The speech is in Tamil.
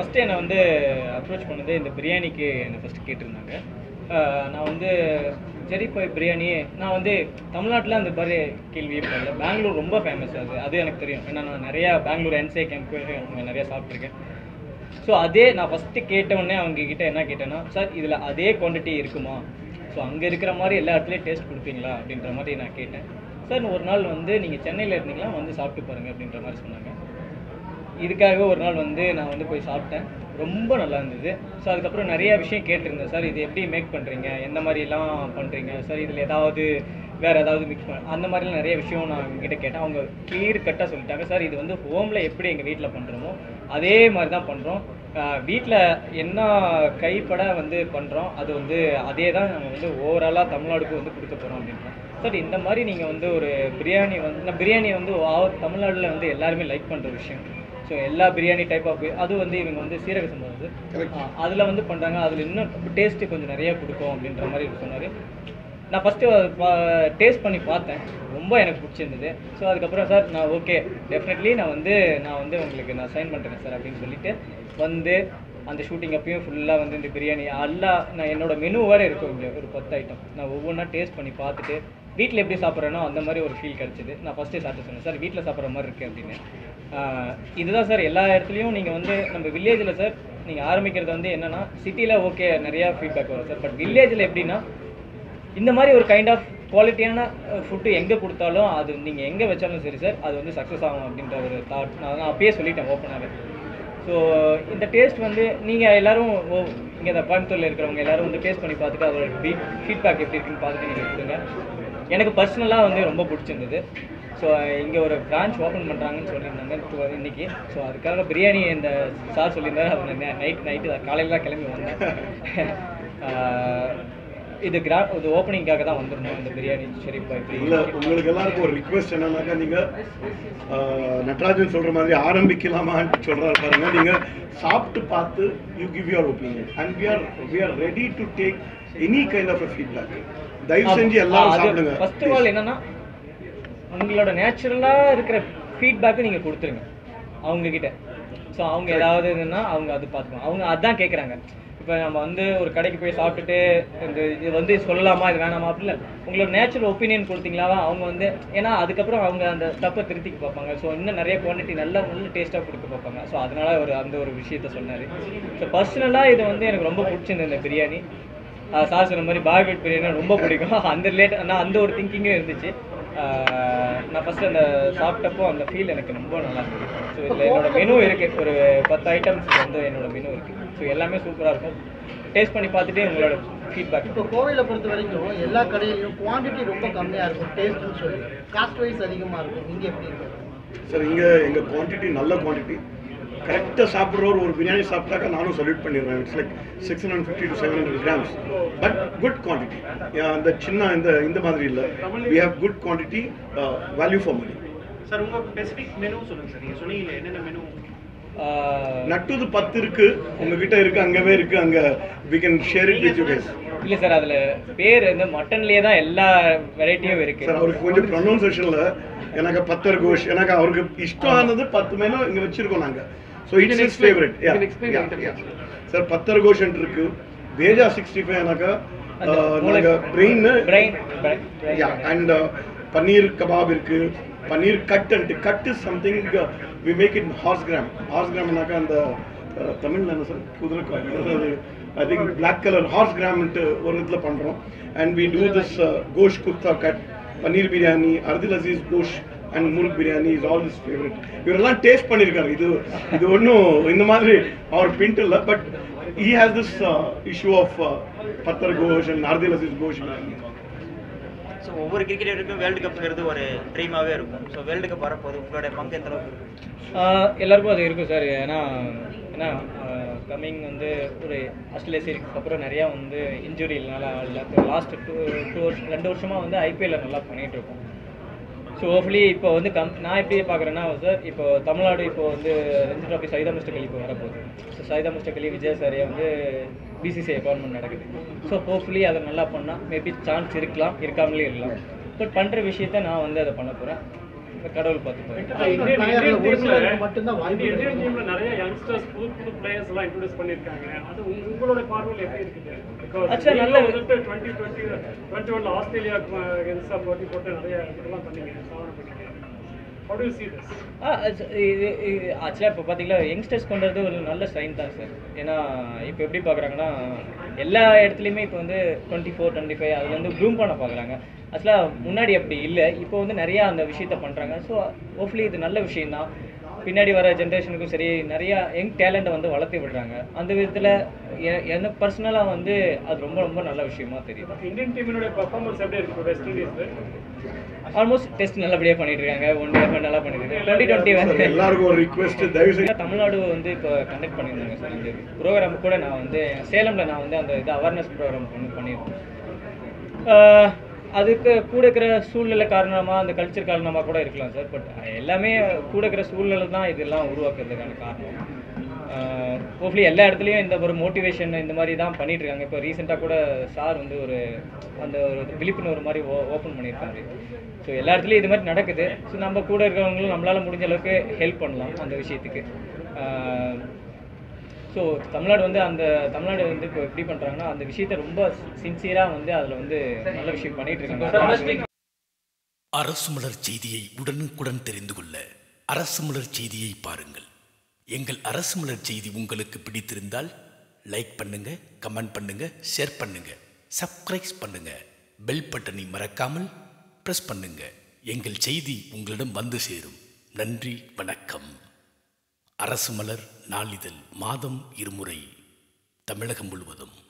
ஃபஸ்ட்டு என்னை வந்து அப்ரோச் பண்ணது இந்த பிரியாணிக்கு என்னை ஃபஸ்ட்டு கேட்டிருந்தாங்க ஆஹ் நான் வந்து சரி போய் பிரியாணி நான் வந்து தமிழ்நாட்டில் அந்த மாதிரி கேள்வியே பண்ணல பெங்களூர் ரொம்ப ஃபேமஸ் அது அது எனக்கு தெரியும் ஏன்னா நான் நிறையா பெங்களூர் என்சே கேம்ப் அங்கே நிறையா சாப்பிட்ருக்கேன் ஸோ அதே நான் ஃபஸ்ட்டு கேட்ட உடனே அவங்க கிட்ட என்ன கேட்டேன்னா சார் இதில் அதே குவாண்டிட்டி இருக்குமா ஸோ அங்கே இருக்கிற மாதிரி எல்லா இடத்துலையும் டேஸ்ட் கொடுப்பீங்களா அப்படின்ற மாதிரி நான் கேட்டேன் சார் ஒரு நாள் வந்து நீங்கள் சென்னையில் இருந்தீங்களா வந்து சாப்பிட்டு பாருங்க அப்படின்ற மாதிரி சொன்னாங்க இதுக்காக ஒரு நாள் வந்து நான் வந்து போய் சாப்பிட்டேன் ரொம்ப நல்லா இருந்தது ஸோ அதுக்கப்புறம் நிறைய விஷயம் கேட்டிருந்தேன் சார் இது எப்படி மேக் பண்ணுறீங்க எந்த மாதிரிலாம் பண்ணுறீங்க சார் இதில் ஏதாவது வேறு ஏதாவது மிக்ஸ் பண்ண அந்த மாதிரிலாம் நிறைய விஷயம் நான் உங்ககிட்ட கேட்டேன் அவங்க கிளியர் கட்டாக சொல்லிட்டாங்க சார் இது வந்து ஹோமில் எப்படி எங்கள் வீட்டில் பண்ணுறோமோ அதே மாதிரி தான் பண்ணுறோம் வீட்டில் என்ன கைப்பட வந்து பண்ணுறோம் அது வந்து அதே தான் நாங்கள் வந்து ஓவராலாக தமிழ்நாடுக்கு வந்து கொடுக்க போகிறோம் அப்படின்றோம் சார் இந்த மாதிரி நீங்கள் வந்து ஒரு பிரியாணி வந்து இந்த பிரியாணி வந்து ஆ- தமிழ்நாடுல வந்து எல்லாருமே லைக் பண்ணுற விஷயம் ஸோ எல்லா பிரியாணி டைப் ஆஃப் அது வந்து இவங்க வந்து சீரக சம்பா வந்து அதில் வந்து பண்ணுறாங்க அதில் இன்னும் டேஸ்ட்டு கொஞ்சம் நிறையா கொடுக்கும் அப்படின்ற மாதிரி சொன்னார் நான் ஃபஸ்ட்டு டேஸ்ட் பண்ணி பார்த்தேன் ரொம்ப எனக்கு பிடிச்சிருந்தது ஸோ அதுக்கப்புறம் சார் நான் ஓகே டெஃபினெட்லி நான் வந்து நான் வந்து உங்களுக்கு நான் சைன் பண்ணுறேன் சார் அப்படின்னு சொல்லிட்டு வந்து அந்த ஷூட்டிங் அப்பயும் ஃபுல்லாக வந்து இந்த பிரியாணி எல்லாம் நான் என்னோட மெனு வேறு இருக்கும் இங்கே ஒரு பத்து ஐட்டம் நான் ஒவ்வொன்றா டேஸ்ட் பண்ணி பார்த்துட்டு வீட்டில் எப்படி சாப்பிட்றேனோ அந்த மாதிரி ஒரு ஃபீல் கிடச்சிது நான் ஃபஸ்ட்டே சாப்பிட்டு சொன்னேன் சார் வீட்டில் சாப்பிட்ற மாதிரி இருக்குது அப்படின்னு ஆஹ் இதுதான் சார் எல்லா இடத்துலையும் நீங்கள் வந்து நம்ம வில்லேஜில் சார் நீங்கள் ஆரம்பிக்கிறது வந்து என்னென்னா சிட்டியில் ஓகே நிறையா ஃபீட்பேக் வரும் சார் பட் வில்லேஜில் எப்படின்னா இந்த மாதிரி ஒரு கைண்ட் ஆஃப் குவாலிட்டியான ஃபுட்டு எங்கே கொடுத்தாலும் அது நீங்கள் எங்கே வச்சாலும் சரி சார் அது வந்து சக்ஸஸ் ஆகும் அப்படின்ற ஒரு தாட் நான் நான் அப்பயே சொல்லிட்டேன் ஓப்பனாகவே ஸோ இந்த டேஸ்ட் வந்து நீங்கள் எல்லாரும் ஓ இங்கே இந்த கோயம்புத்தூரில் இருக்கிறவங்க எல்லாரும் வந்து டேஸ்ட் பண்ணி பார்த்துட்டு அதோட ஃபீட் ஃபீட்பேக் எப்படி இருக்குன்னு பார்த்துட்டு நீங்கள் கொடுங்க எனக்கு பர்சனலாக வந்து ரொம்ப பிடிச்சிருந்தது ஸோ இங்கே ஒரு பிரான்ச் ஓப்பன் பண்ணுறாங்கன்னு சொல்லியிருந்தாங்க to- இன்னைக்கு ஸோ அதுக்காக பிரியாணி இந்த சார் சொல்லியிருந்தாரு அது நைட் நைட்டு காலையில் தான் கிளம்பி வந்தேன் ஆஹ் இது கிரா இது ஓப்பனிங்காக தான் வந்திருந்தோம் இந்த பிரியாணி ஷெரீப் பாய் இல்ல உங்களுக்கு எல்லாருக்கும் ஒரு ரிக்வெஸ்ட் என்னன்னாக்கா நீங்க ஆஹ், நட்ராஜன் சொல்ற மாதிரி ஆரம்பிக்கலாமான்னு சொல்றாரு பாருங்க நீங்க சாப்பிட்டு பார்த்து you give your opinion and we are we are ready to take any kind of feedback தயவு செஞ்சு எல்லாரும் சாப்பிடுங்க ஃபர்ஸ்ட் ஆஃப் ஆல் என்னன்னா உங்களோட நேச்சுரலாக இருக்கிற ஃபீட்பேக்கு நீங்கள் கொடுத்துருங்க அவங்க கிட்ட ஸோ அவங்க ஏதாவது இதுன்னா அவங்க அது பார்த்துக்கணும் அவங்க அதான் கேட்குறாங்க இப்போ நம்ம வந்து ஒரு கடைக்கு போய் சாப்பிட்டுட்டு இந்த இது வந்து சொல்லலாமா இது வேணாமா அப்படி இல்லை உங்களோட நேச்சுரல் ஒப்பீனியன் கொடுத்தீங்களா அவங்க வந்து ஏன்னா அதுக்கப்புறம் அவங்க அந்த தப்பை திருத்திக்க பார்ப்பாங்க ஸோ இன்னும் நிறைய குவான்டிட்டி நல்ல நல்ல டேஸ்ட்டாக கொடுக்க பார்ப்பாங்க ஸோ அதனால ஒரு அந்த ஒரு விஷயத்த சொன்னார் ஸோ பர்சனலாக இது வந்து எனக்கு ரொம்ப பிடிச்சிருந்தது இந்த பிரியாணி ஆஹ் சார் சொன்ன மாதிரி பார்பெட் பிரியாணி ரொம்ப பிடிக்கும் அந்த ரிலேட் நான் அந்த ஒரு திங்கிங்கும் இருந்துச்சு ஆஹ் நான் ஃபஸ்ட்டு அந்த சாப்பிட்டப்போ அந்த ஃபீல் எனக்கு ரொம்ப நல்லா இருந்துச்சு ஸோ இதில் என்னோட மெனு இருக்குது ஒரு பத்து ஐட்டம்ஸ் வந்து என்னோட மெனு இருக்குது ஸோ எல்லாமே சூப்பராக இருக்கும் டேஸ்ட் பண்ணி பார்த்துட்டு உங்களோட ஃபீட்பேக் இப்போ கோவிலை பொறுத்த வரைக்கும் எல்லா கடையிலையும் குவாண்டிட்டி ரொம்ப கம்மியாக இருக்கும் டேஸ்ட்னு சொல்லி காஸ்ட் வைஸ் அதிகமாக இருக்கும் இங்கே எப்படி இருக்கு சார் இங்க எங்க குவாண்டிட்டி நல்ல குவாண்டிட்டி கரெக்டாக சாப்பிட்றவர் ஒரு பிரியாணி சாப்பிட்டாக்கா நானும் சல்யூட் பண்ணிடுவேன் it's like six hundred fifty to seven hundred grams but good quantity அந்த சின்ன இந்த இந்த மாதிரி இல்லை we have good quantity value for money sir உங்க ஸ்பெசிபிக் மெனு சொல்லுங்க சார் நீங்க சொன்னீங்களே என்னென்ன மெனு நட்டுது பத்து இருக்கு உங்ககிட்ட இருக்கு அங்கவே இருக்கு அங்க we can share it with you guys இல்லை சார் அதில் பேர் வந்து மட்டன்லேயே தான் எல்லா வெரைட்டியும் இருக்குது சார் அவருக்கு கொஞ்சம் ப்ரொனவுன்சேஷன்ல எனக்கு பத்தர் கோஷ் எனக்கு அவருக்கு இஷ்டமானது பத்து மெனு இங்க வச்சிருக்கோம் நாங்க so it's is favourite sir patthar gosht இருக்கு வேஜா சிக்ஸ்டி ஃபைவ் எனக்கா அந்த நாங்க brain brain and paneer kebab இருக்கு paneer cut and cut is something we make it horse gram horse கிராம்னாக்கா அந்த அஹ், தமிழ்ல என்ன சார் குதிரை I think black colour horse கிராம்ன்ட்டு ஒரு இதில் பண்ணுறோம் அண்ட் வி டூ திஸ் கோஷ் குப்தா கட் பன்னீர் பிரியாணி அர்தில் அசீஸ் கோஷ் and murgh biryani is all is favourite இவரெல்லாம் டேஸ்ட் பண்ணியிருக்காரு இது இது ஒன்றும் இந்த மாதிரி அவர் பிண்ட் இல்லை but he has this uh, issue of uh, patthar gosht and அர்தில் அசீஸ் கோஷ் ஸோ ஒவ்வொரு கிரிக்கெட்டருக்கும் வேர்ல்டு கப்புங்கிறது ஒரு ட்ரீமாகவே இருக்கும் ஸோ வேர்ல்டு கப் வரப்போகுது உங்களுடைய பங்கு எந்த அளவுக்கு இருக்கும் ஆஹ் எல்லாருக்கும் அது இருக்கும் சார் ஏன்னா ஏன்னா கம்மிங் வந்து ஒரு ஆஸ்திரேலியா சீரிஸ்க்கு அப்புறம் நிறையா வந்து இன்ஜுரினால இல்லை லாஸ்ட் டூ டூ வருஷம் ரெண்டு வருஷமாக வந்து ஐபிஎல்ல நல்லா பண்ணிகிட்டு இருக்கோம் ஸோ ஹோப்ஃபுல்லி இப்போ வந்து கம் நான் எப்படி பார்க்குறேன்னா சார் இப்போ தமிழ்நாடு இப்போ வந்து ரஞ்சி ட்ராஃபி சைதா முஸ்டக் அலி இப்போ வரப்போகுது ஸோ சைதா முஸ்டக் அலி விஜய் சாரியா வந்து பிசிசிஐ கவர்மெண்ட் நடக்குது ஸோ ஹோப்ஃபுல்லி அதை நல்லா பண்ணால் மேபி சான்ஸ் இருக்கலாம் இருக்காமலே இருக்கலாம் பட் பண்ணுற விஷயத்த நான் வந்து அதை பண்ண போகிறேன் கடவுள் பார்த்துப்பாரு இந்தியன் பிளேயர்ல இந்தியன் ஒரு சிலருக்கு டீம்ல மட்டும்தான் வாய்ப்பு இந்தியன் கிடைக்கும். டீம்ல நிறைய யங்ஸ்டர்ஸ் புது புது பிளேயர்ஸ் எல்லாம் இன்ட்ரோடியூஸ் பண்ணிருக்காங்க அது உங்க- உங்களோட பார்வையில் எப்படி இருக்குது பிகாஸ் Actually, நல்ல- வந்துட்டு டுவெண்ட்டி டுவெண்ட்டி டுவெண்ட்டி ஒன்ல ஆஸ்திரேலியாவுக்கு எகென்ஸ்டா போட்டி போட்டு நிறைய இதெல்லாம் பண்ணீங்க சாதனை பண்ணீங்க How do you see this? ஆ அது- இது ஆக்சுவலாக இப்போ பார்த்தீங்களா யங்ஸ்டர்ஸ் கொண்டது ஒரு நல்ல சைன் தான் சார் ஏன்னா இப்போ எப்படி பார்க்குறாங்கன்னா எல்லா இடத்துலையுமே இப்போ வந்து டுவெண்ட்டி ஃபோர் டுவெண்ட்டி ஃபைவ் அதில் வந்து க்ரூம் பண்ண பார்க்குறாங்க ஆக்சுவலாக முன்னாடி அப்படி இல்லை இப்போ வந்து நிறையா அந்த விஷயத்த பண்ணுறாங்க ஸோ ஹோப்ஃபுல்லி இது நல்ல விஷயம்தான் பின்னாடி வர ஜென்ரேஷனுக்கும் சரி நிறையா யங் டேலண்ட்டை வந்து வளர்த்து விடுறாங்க அந்த விதத்தில் எனக்கு பர்சனலாக வந்து அது ரொம்ப ரொம்ப நல்ல விஷயமா தெரியுது இந்தியன் டீமினுடைய பெர்ஃபார்மன்ஸ் எப்படி இருக்கு இப்போ வெஸ்ட் இண்டீஸ்ல ஆல்மோஸ்ட் டெஸ்ட் நல்லபடியாக பண்ணிட்டு இருக்காங்க ஒன் டே நல்லா பண்ணிட்டு இருக்காங்க டுவெண்ட்டி டுவெண்ட்டி சார் வந்து எல்லாருக்கும் ஒரு ரிக்வெஸ்ட் தயவு செஞ்சு ஏன்னா தமிழ்நாடு வந்து இப்போ கண்டக்ட் பண்ணியிருந்தாங்க சார் இந்த ப்ரோக்ராம் கூட நான் வந்து சேலமில் நான் வந்து அந்த இது அவேர்னஸ் ப்ரோக்ராம் பண்ணி பண்ணியிருந்தேன் ஆஹ் அதுக்கு கூட இருக்கிற சூழ்நிலை காரணமாக அந்த கல்ச்சர் காரணமாக கூட இருக்கலாம் சார் பட் எல்லாமே கூட இருக்கிற சூழ்நிலை தான் இதெல்லாம் உருவாக்குறதுக்கான காரணம் ஹோப்ஃபுல்லி எல்லா இடத்துலையும் இந்த ஒரு மோட்டிவேஷன் இந்த மாதிரி தான் பண்ணிட்டு இருக்காங்க இப்போ ரீசெண்டாக கூட சார் வந்து ஒரு அந்த ஒரு விழிப்புணர்வு மாதிரி ஓ ஓப்பன் பண்ணியிருக்காரு ஸோ எல்லா இடத்துலையும் இது மாதிரி நடக்குது ஸோ நம்ம கூட இருக்கிறவங்களும் நம்மளால் முடிஞ்ச அளவுக்கு ஹெல்ப் பண்ணலாம் அந்த விஷயத்துக்கு ஸோ தமிழ்நாடு வந்து அந்த தமிழ்நாடு வந்து இப்போ எப்படி பண்ணுறாங்கன்னா அந்த விஷயத்த ரொம்ப சின்சியராக வந்து அதில் வந்து நல்ல விஷயம் பண்ணிட்டு இருக்காங்க அரசு மலர் செய்தியை உடனுக்குடன் தெரிந்து கொள்ள அரசு மலர் செய்தியை பாருங்கள் எங்கள் அரசு மலர் செய்தி உங்களுக்கு பிடித்திருந்தால் லைக் பண்ணுங்க கமெண்ட் பண்ணுங்க ஷேர் பண்ணுங்க சப்ஸ்கிரைப் பண்ணுங்க பெல் பட்டனை மறக்காமல் பிரஸ் பண்ணுங்க எங்கள் செய்தி உங்களிடம் வந்து சேரும் நன்றி வணக்கம் அரசு மலர் நாளிதழ் மாதம் இருமுறை தமிழகம் முழுவதும்